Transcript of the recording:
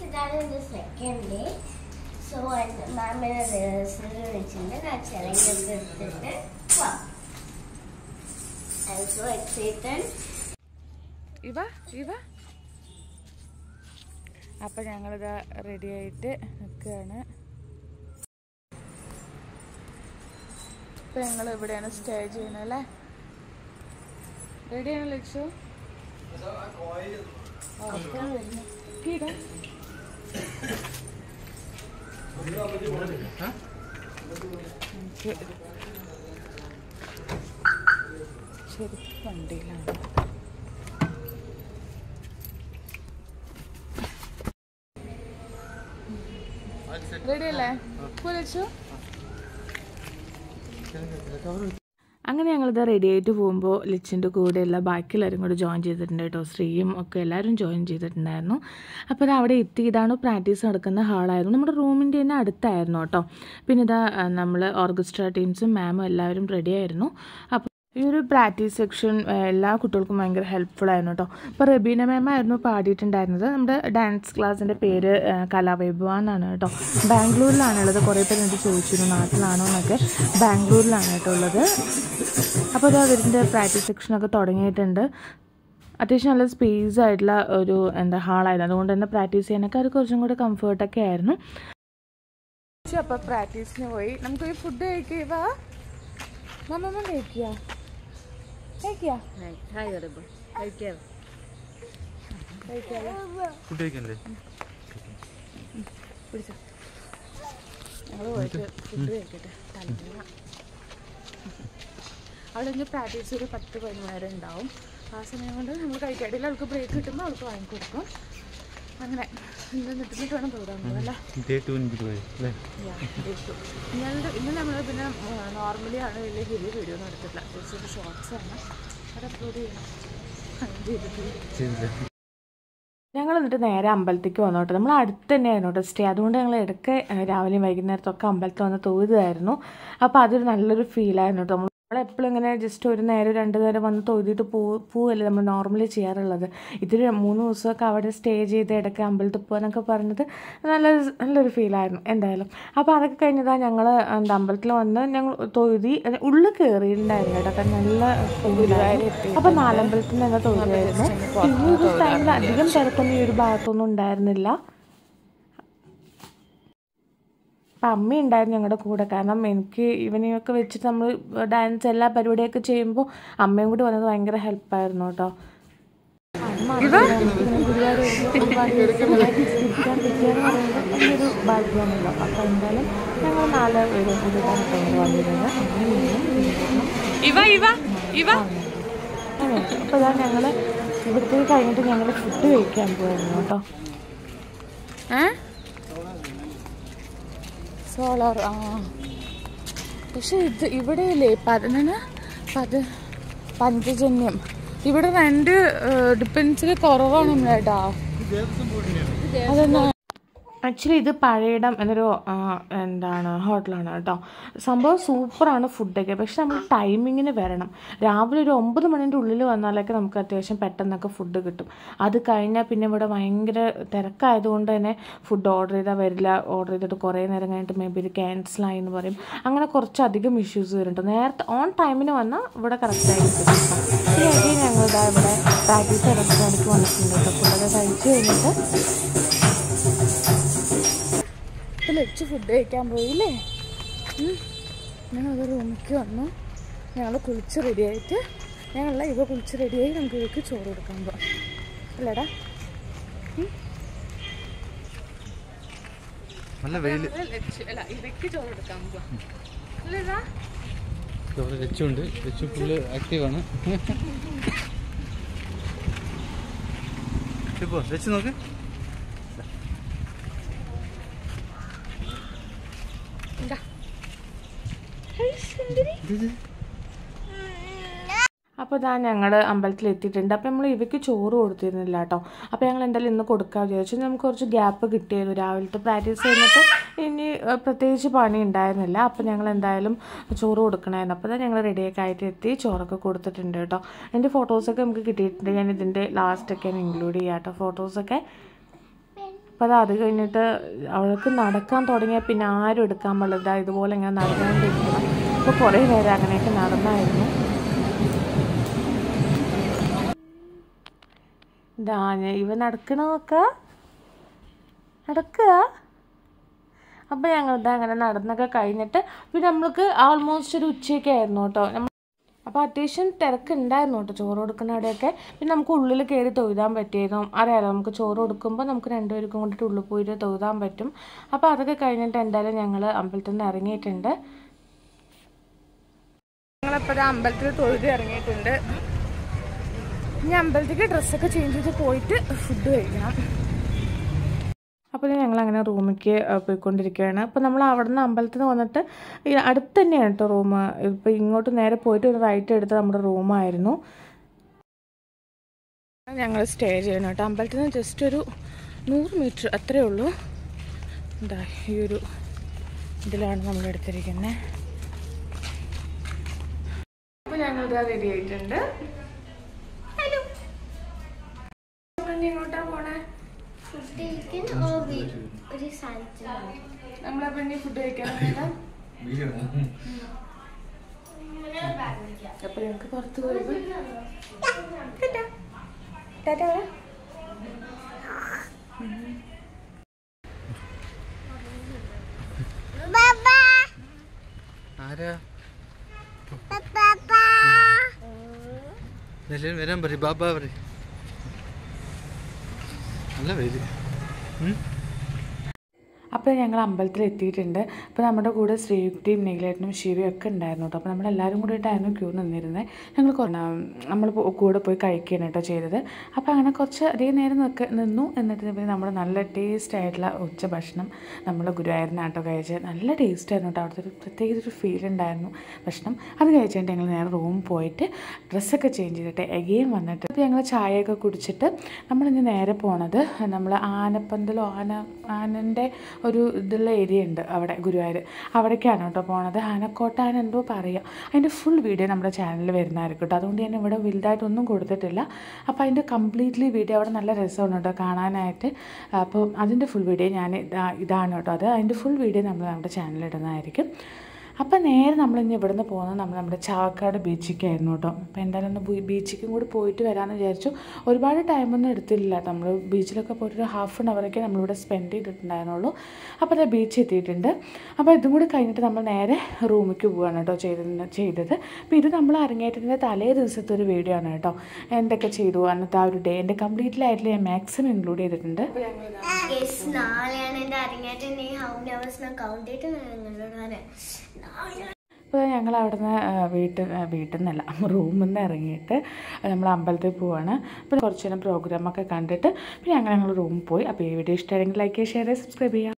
ഇതാണ് എൻ്റെ second day so മാമിനെ റിഹേഴ്സൽ വെച്ചിട്ടുണ്ട് ഞാൻ ചിലങ്ങൊക്കെ എടുത്തിട്ട് പോവാം ഐ എം സോ എക്സൈറ്റഡ് ഇവ ഇവ അപ്പം ഞങ്ങളിതാ റെഡി ആയിട്ട് നിൽക്കുകയാണ് ഇപ്പം ഞങ്ങൾ ഇവിടെയാണ് സ്റ്റേ ചെയ്യുന്നത് അല്ലേ റെഡിയാണ് ലക്ഷ്യ ശരി വണ്ടിയിലാണ് റെഡി അല്ലേ വിളിച്ചു അങ്ങനെ ഞങ്ങളിത് റെഡി ആയിട്ട് പോകുമ്പോൾ ലിച്ചിൻ്റെ കൂടെയുള്ള ബാക്കി എല്ലാവരും കൂടെ ജോയിൻ ചെയ്തിട്ടുണ്ട് കേട്ടോ ശ്രീയും ഒക്കെ എല്ലാവരും ജോയിൻ ചെയ്തിട്ടുണ്ടായിരുന്നു അപ്പോൾ ഇത് അവിടെ എത്തി ഇതാണ് പ്രാക്ടീസ് നടക്കുന്ന ഹാളായിരുന്നു നമ്മുടെ റൂമിൻ്റെ തന്നെ അടുത്തായിരുന്നു കേട്ടോ പിന്നെ ഇതാ നമ്മൾ ഓർക്കസ്ട്ര ടീംസും മാമും എല്ലാവരും റെഡി ആയിരുന്നു അപ്പോൾ ഈ ഒരു പ്രാക്ടീസ് സെക്ഷൻ എല്ലാ കുട്ടികൾക്കും ഭയങ്കര ഹെൽപ്ഫുൾ ആയിരുന്നു കേട്ടോ ഇപ്പോൾ റബീന മാം ആയിരുന്നു പാടിയിട്ടുണ്ടായിരുന്നത് നമ്മുടെ ഡാൻസ് ക്ലാസ്സിൻ്റെ പേര് ആ, കലാവൈഭവ എന്നാണ് കേട്ടോ ബാംഗ്ലൂരിലാണുള്ളത് കുറേ പേര് എനിക്ക് ചോദിച്ചിരുന്നു നാട്ടിലാണോ എന്നൊക്കെ ബാംഗ്ലൂരിലാണ് കേട്ടോ ഉള്ളത് അപ്പോൾ അത് അവരിൻ്റെ പ്രാക്ടീസ് സെക്ഷനൊക്കെ തുടങ്ങിയിട്ടുണ്ട് അത്യാവശ്യം നല്ല സ്പേസ് ആയിട്ടുള്ള ഒരു എന്താ ഹാളായിരുന്നു അതുകൊണ്ട് തന്നെ പ്രാക്ടീസ് ചെയ്യാനൊക്കെ അത് കുറച്ചും കൂടി കംഫർട്ടൊക്കെ ആയിരുന്നു അപ്പോൾ പ്രാക്ടീസിന് പോയി നമുക്ക് ഈ ഫുഡ് കഴിക്കുക മമ്മ കഴിക്കുക കഴിക്കുക ഫുഡ് കഴിക്കണ്ടേ പിടിച്ചോ ഞങ്ങൾ പോയിട്ട് ഫുഡ് കഴിക്കട്ടെ തലവേദന അവിടെ നിന്ന് പ്രാക്ടീസ് ഒരു പത്ത് പതിനൊന്ന് നേരം ഉണ്ടാവും ആ സമയം കൊണ്ട് നമ്മൾ കഴിക്കാടില്ല അവൾക്ക് ബ്രേക്ക് കിട്ടുമ്പോൾ അവൾക്ക് വാങ്ങിക്കൊടുക്കും അങ്ങനെ ഇന്ന് നിന്നിട്ട് വേണം പ്രോഗ്രാം അല്ലേ ഡേ ടു എനിക്ക് പോയി അല്ലേ ഇന്നലെ ഇന്ന് നമ്മൾ പിന്നെ നോർമലി ആണ് വലിയ ഹെവി വീഡിയോ ഒന്നും എടുത്തിട്ടില്ല ജസ്റ്റ് ഒരു ഷോർട്സ് ആണ് അത് അപ്ലോഡ് ചെയ്യണം അങ്ങനെ ചെയ്തിട്ടില്ല ചെയ്തില്ലേ ഞങ്ങൾ എന്നിട്ട് നേരെ അമ്പലത്തേക്ക് വന്നു കേട്ടോ നമ്മൾ അടുത്ത് തന്നെയായിരുന്നു കേട്ടോ സ്റ്റേ അതുകൊണ്ട് ഞങ്ങൾ ഇടയ്ക്ക് ഏഹ്, രാവിലെയും വൈകുന്നേരത്തൊക്കെ അമ്പലത്തിൽ വന്ന് തൊഴുതായിരുന്നു അപ്പോൾ അതൊരു നല്ലൊരു ഫീലായിരുന്നു കേട്ടോ നമ്മൾ നമ്മളെപ്പോഴും ഇങ്ങനെ ജസ്റ്റ് ഒരു നേരം രണ്ട് നേരം വന്ന് തൊഴുതിട്ട് പോ പോവല്ലേ നമ്മൾ നോർമലി ചെയ്യാറുള്ളത് ഇതിൽ മൂന്ന് ദിവസമൊക്കെ അവിടെ സ്റ്റേ ചെയ്ത് ഇടയ്ക്ക് അമ്പലത്തിൽ പോകാനൊക്കെ പറഞ്ഞത് നല്ലൊരു നല്ലൊരു ഫീലായിരുന്നു എന്തായാലും അപ്പോൾ അതൊക്കെ കഴിഞ്ഞതാണ് ഞങ്ങൾ എന്താ അമ്പലത്തിൽ വന്ന് ഞങ്ങൾ തൊഴുതി അത് ഉള്ളിൽ കയറിയിട്ടുണ്ടായിരുന്നു കേട്ടോ കാരണം നല്ല ഫീലായിരുന്നു അപ്പോൾ നാലമ്പലത്തിൽ നിന്ന് തൊഴുതായിരുന്നു പിന്നെ ഒരു ടൈമിൽ അധികം തിരക്കൊന്നും ഈ ഒരു ഭാഗത്തൊന്നും ഉണ്ടായിരുന്നില്ല അപ്പം അമ്മ ഉണ്ടായിരുന്നു ഞങ്ങളുടെ കൂടെ കാരണം എനിക്ക് ഇവനെയൊക്കെ വെച്ചിട്ട് നമ്മൾ ഡാൻസ് എല്ലാ പരിപാടിയൊക്കെ ചെയ്യുമ്പോൾ അമ്മയും കൂടി വന്നത് ഭയങ്കര ഹെൽപ്പായിരുന്നു കേട്ടോ ഒരു ഭാഗ്യമാണല്ലോ അപ്പം എന്തായാലും ഞങ്ങൾ നാല് പേര് കൂടിയിട്ടാണ് കേട്ടോ വന്നിരുന്നത് ഇവ ഇവ ഇവ അങ്ങനെ അപ്പോൾ ഇതാ ഞങ്ങൾ ഇവിടത്തേക്ക് കഴിഞ്ഞിട്ട് ഞങ്ങൾ ഫുഡ് കഴിക്കാൻ പോയിരുന്നു കേട്ടോ ഏ സോളാർ ആ പക്ഷെ ഇത് ഇവിടെയില്ലേ പതിനെണ്ണ പത് പഞ്ചജന്യം ഇവിടെ രണ്ട് ഡിപ്പെൻസിൽ കുറവാണ് കേട്ടാ അതെന്നാ ആക്ച്വലി ഇത് പഴയിടം എന്നൊരു ആ, എന്താണ് ഹോട്ടലാണ് കേട്ടോ സംഭവം സൂപ്പറാണ് ഫുഡൊക്കെ പക്ഷെ നമ്മൾ ടൈമിങ്ങിന് വരണം രാവിലെ ഒരു ഒമ്പത് മണിൻ്റെ ഉള്ളിൽ വന്നാലൊക്കെ നമുക്ക് അത്യാവശ്യം പെട്ടെന്നൊക്കെ ഫുഡ് കിട്ടും അത് കഴിഞ്ഞാൽ പിന്നെ ഇവിടെ ഭയങ്കര തിരക്കായതുകൊണ്ട് തന്നെ ഫുഡ് ഓർഡർ ചെയ്താൽ വരില്ല ഓർഡർ ചെയ്തിട്ട് കുറേ നേരം കഴിഞ്ഞിട്ട് മേ ബി ഇത് ക്യാൻസലായി എന്ന് പറയും അങ്ങനെ കുറച്ചധികം ഇഷ്യൂസ് വരുന്നുണ്ട് നേരത്തെ ഓൺ ടൈമിന് വന്നാൽ ഇവിടെ കറക്റ്റായി കിട്ടും പിന്നെ again ഞങ്ങൾ ഇതാ ഇവിടെ പ്രാക്ടീസ് ഇലക്ട്രോണിക്ക് വന്നിട്ടുണ്ട് കേട്ടോ ഫുഡൊക്കെ കഴിച്ച് കഴിഞ്ഞിട്ട് ഇപ്പം ലച്ച് ഫുഡ് കഴിക്കാൻ പോയില്ലേ ഞങ്ങളത് റൂമിലേക്ക് വന്നു ഞങ്ങൾ കുളിച്ച് റെഡിയായിട്ട് ഞങ്ങളല്ല ഇവ കുളിച്ച് റെഡിയായി നമുക്ക് ഇവർക്ക് ചോറ് കൊടുക്കാൻ പോവാം അല്ലേടാ നല്ല വെയിൽ അല്ല ഇവയ്ക്ക് ചോറ് കൊടുക്കാൻ പോവാം അല്ലേടാ ഇവിടെ രച്ചുണ്ട് രച്ചു ഫുള്ള് ആക്റ്റീവാണ് ഇപ്പോൾ രച്ചു നോക്ക് എന്താ അപ്പോൾ ഇതാ ഞങ്ങൾ അമ്പലത്തിൽ എത്തിയിട്ടുണ്ട് അപ്പോൾ നമ്മൾ ഇവയ്ക്ക് ചോറ് കൊടുത്തിരുന്നില്ല കേട്ടോ അപ്പോൾ ഞങ്ങൾ എന്തായാലും ഇന്ന് കൊടുക്കാമെന്ന് വിചാരിച്ചു നമുക്ക് കുറച്ച് ഗ്യാപ്പ് കിട്ടിയത് രാവിലത്തെ പ്രാക്ടീസ് കഴിഞ്ഞിട്ട് ഇനി ഏഹ്, പ്രത്യേകിച്ച് പണി ഉണ്ടായിരുന്നില്ല അപ്പോൾ ഞങ്ങൾ എന്തായാലും ചോറ് കൊടുക്കണമായിരുന്നു അപ്പോൾ തന്നെ ഞങ്ങൾ റെഡിയൊക്കെ ആയിട്ട് എത്തി ചോറൊക്കെ കൊടുത്തിട്ടുണ്ട് കേട്ടോ എൻ്റെ ഫോട്ടോസൊക്കെ നമുക്ക് കിട്ടിയിട്ടുണ്ട് ഞാൻ ഇതിൻ്റെ ലാസ്റ്റൊക്കെ ഇൻക്ലൂഡ് ചെയ്യാം കേട്ടോ ഫോട്ടോസൊക്കെ അപ്പോൾ അത് അത് കഴിഞ്ഞിട്ട് അവൾക്ക് നടക്കാൻ തുടങ്ങിയാൽ പിന്നെ ആരും എടുക്കാൻ പാടില്ല ഇതുപോലെ ഇങ്ങനെ നടന്നുകൊണ്ടിരിക്കണം അപ്പോൾ കുറേ നേരം അങ്ങനെയൊക്കെ നടന്നായിരുന്നു ഇതാ ഞാൻ- ഇവ നടക്കണമൊക്കെ നടക്കുക അപ്പോൾ ഞങ്ങൾ ഇതാ അങ്ങനെ നടന്നൊക്കെ കഴിഞ്ഞിട്ട് പിന്നെ നമ്മൾക്ക് ആൾമോസ്റ്റ് ഒരു ഉച്ചയൊക്കെ ആയിരുന്നു കേട്ടോ നമ്മൾ അപ്പോൾ അത്യാവശ്യം തിരക്കുണ്ടായിരുന്നു കേട്ടോ ചോറ് കൊടുക്കുന്ന അവിടെയൊക്കെ പിന്നെ നമുക്ക് ഉള്ളിൽ കയറി തൊഴുതാൻ പറ്റിയിരുന്നു അറിയാലോ നമുക്ക് ചോറ് കൊടുക്കുമ്പോൾ നമുക്ക് രണ്ടുപേർക്കും കൊണ്ടിട്ട് ഉള്ളിൽ പോയിട്ട് തൊഴുതാൻ പറ്റും അപ്പോൾ അതൊക്കെ കഴിഞ്ഞിട്ട് എന്തായാലും ഞങ്ങൾ അമ്പലത്തിൽ നിന്ന് ഇറങ്ങിയിട്ടുണ്ട് ഞങ്ങളിപ്പോൾ അമ്പലത്തിൽ തൊഴുതി ഇറങ്ങിയിട്ടുണ്ട് ഇനി അമ്പലത്തിലേക്ക് ഡ്രസ്സൊക്കെ ചേഞ്ച് ചെയ്ത് പോയിട്ട് ഫുഡ് കഴിക്കണം അപ്പോൾ ഞങ്ങൾ അങ്ങനെ റൂമിലേക്ക് പോയിക്കൊണ്ടിരിക്കുകയാണ് അപ്പോൾ നമ്മൾ അവിടെ നിന്ന് അമ്പലത്തിൽ നിന്ന് വന്നിട്ട് ഈ അടുത്ത് തന്നെയാണ് കേട്ടോ റൂം ഇപ്പോൾ ഇങ്ങോട്ട് നേരെ പോയിട്ട് ഒരു റൈറ്റ് എടുത്ത് നമ്മുടെ റൂമായിരുന്നു ഞങ്ങൾ സ്റ്റേ ചെയ്യണം കേട്ടോ അമ്പലത്തിൽ നിന്ന് ജസ്റ്റ് ഒരു നൂറ് മീറ്റർ അത്രേ ഉള്ളൂ എന്താ ഈ ഒരു ഇതിലാണ് നമ്മൾ എടുത്തിരിക്കുന്നത് അപ്പോൾ ഞങ്ങളിതാ റെഡി ആയിട്ടുണ്ട് ഹലോ എങ്ങോട്ടാ പോണേ ഫുഡ് കഴിക്കാൻ ഒരു സ്ഥലത്ത് നമ്മളെ പെണ്ണി ഫുഡ് കഴിക്കാൻ അപ്പൊ ഞങ്ങൾക്ക് പുറത്ത് പോയപ്പോ ടാറ്റാ. ടാറ്റാ പറ. ആരാ എല്ലാവരും വരാൻ പറയും ബാബ പറയും നല്ല പേര് അപ്പോൾ ഞങ്ങൾ അമ്പലത്തിൽ എത്തിയിട്ടുണ്ട് അപ്പോൾ നമ്മുടെ കൂടെ ശ്രീയുക്തിയും നീലേട്ടനും ശിവയും ഒക്കെ ഉണ്ടായിരുന്നു കേട്ടോ അപ്പോൾ നമ്മളെല്ലാവരും കൂടിയിട്ടായിരുന്നു ക്യൂ നിന്നിരുന്നത് ഞങ്ങൾ കുറേ നമ്മൾ പോ- കൂടെ പോയി കഴിക്കുകയാണ് കേട്ടോ ചെയ്തത് അപ്പോൾ അങ്ങനെ കുറച്ച് അധികം നേരം നിൽക്ക നിന്നു എന്നിട്ട് പിന്നെ നമ്മൾ നല്ല ടേസ്റ്റ് ആയിട്ടുള്ള ഉച്ച ഭക്ഷണം നമ്മൾ ഗുരുവായൂരിനാണ് കേട്ടോ കഴിച്ചത് നല്ല ടേസ്റ്റ് ആയിരുന്നു കേട്ടോ അവിടുത്തെ ഒരു പ്രത്യേക ഒരു ഫീൽ ഉണ്ടായിരുന്നു ഭക്ഷണം അത് കഴിച്ചിട്ട് ഞങ്ങൾ നേരെ റൂം പോയിട്ട് ഡ്രസ്സൊക്കെ ചേഞ്ച് ചെയ്തിട്ട് എഗെയും വന്നിട്ട് ഇപ്പോൾ ഞങ്ങൾ ചായയൊക്കെ കുടിച്ചിട്ട് നമ്മളിന്ന് നേരെ പോണത് നമ്മൾ ആനപ്പന്തലോ ആന ആനൻ്റെ ഒരു ഇതുള്ള ഏരിയ ഉണ്ട് അവിടെ ഗുരുവായൂർ അവിടേക്കാണ് കേട്ടോ പോണത് ആനക്കോട്ടാൻ എന്തോ പറയുക അതിൻ്റെ ഫുൾ വീഡിയോ നമ്മുടെ ചാനലിൽ വരുന്നതായിരിക്കും കേട്ടോ അതുകൊണ്ട് ഞാൻ ഇവിടെ വലുതായിട്ടൊന്നും കൊടുത്തിട്ടില്ല അപ്പോൾ അതിൻ്റെ കംപ്ലീറ്റ്ലി വീഡിയോ അവിടെ നല്ല രസമാണ് കേട്ടോ കാണാനായിട്ട് അപ്പോൾ അതിൻ്റെ ഫുൾ വീഡിയോ ഞാൻ ഇതാ ഇതാണ് കേട്ടോ അത് അതിൻ്റെ ഫുൾ വീഡിയോ നമ്മൾ നമ്മുടെ ചാനലിൽ ഇടുന്നതായിരിക്കും അപ്പം നേരെ നമ്മൾ ഇനി ഇവിടുന്ന് പോകുന്നത് നമ്മൾ നമ്മുടെ ചാവക്കാട് ബീച്ചിലേക്കായിരുന്നു കേട്ടോ അപ്പോൾ എന്തായാലും ഒന്ന് ബീ- ബീച്ചിലേക്കും കൂടി പോയിട്ട് വരാമെന്ന് വിചാരിച്ചു ഒരുപാട് ടൈമൊന്നും എടുത്തില്ല നമ്മൾ ബീച്ചിലൊക്കെ പോയിട്ട് ഒരു ഹാഫ് ആൻ അവറൊക്കെ നമ്മളിവിടെ സ്പെൻഡ് ചെയ്തിട്ടുണ്ടായിരുന്നുള്ളൂ അപ്പോൾ അത് ബീച്ച് എത്തിയിട്ടുണ്ട് അപ്പോൾ ഇതും കൂടി കഴിഞ്ഞിട്ട് നമ്മൾ നേരെ റൂമിലേക്ക് പോവുകയാണ് കേട്ടോ ചെയ്തത് ചെയ്തത് അപ്പോൾ ഇത് നമ്മൾ അരങ്ങേറ്റത്തിൻ്റെ തലേ ദിവസത്തെ ഒരു വീഡിയോ ആണ് കേട്ടോ എന്തൊക്കെ ചെയ്തു അന്നത്തെ ആ ഒരു ഡേ എൻ്റെ കംപ്ലീറ്റ്ലി ആയിട്ട് ഞാൻ മാക്സിമം ഇൻക്ലൂഡ് ചെയ്തിട്ടുണ്ട് യെസ് നാളെയാണ് എൻ്റെ അരങ്ങേറ്റം ഈ ഹൗ നവേഴ്സിനെ കൗണ്ട് ചെയ്തിട്ട് ഞാൻ നിങ്ങളോട് പറയാം നാളെ അപ്പോൾ ഞങ്ങൾ അവിടുന്ന് വീട്ടിൽ വീട്ടിൽ നിന്നല്ല റൂമിൽ നിന്ന് ഇറങ്ങിയിട്ട് നമ്മൾ അമ്പലത്തിൽ പോവാണ് അപ്പോൾ കുറച്ച് നേരം പ്രോഗ്രാമൊക്കെ കണ്ടിട്ട് പിന്നെ ഞങ്ങൾ ഞങ്ങൾ റൂമിൽ പോയി അപ്പോൾ ഈ വീഡിയോ ഇഷ്ടമായെങ്കിൽ ലൈക്ക് ചെയ്യുക ഷെയർ ചെയ്യുക സബ്സ്ക്രൈബ് ചെയ്യുക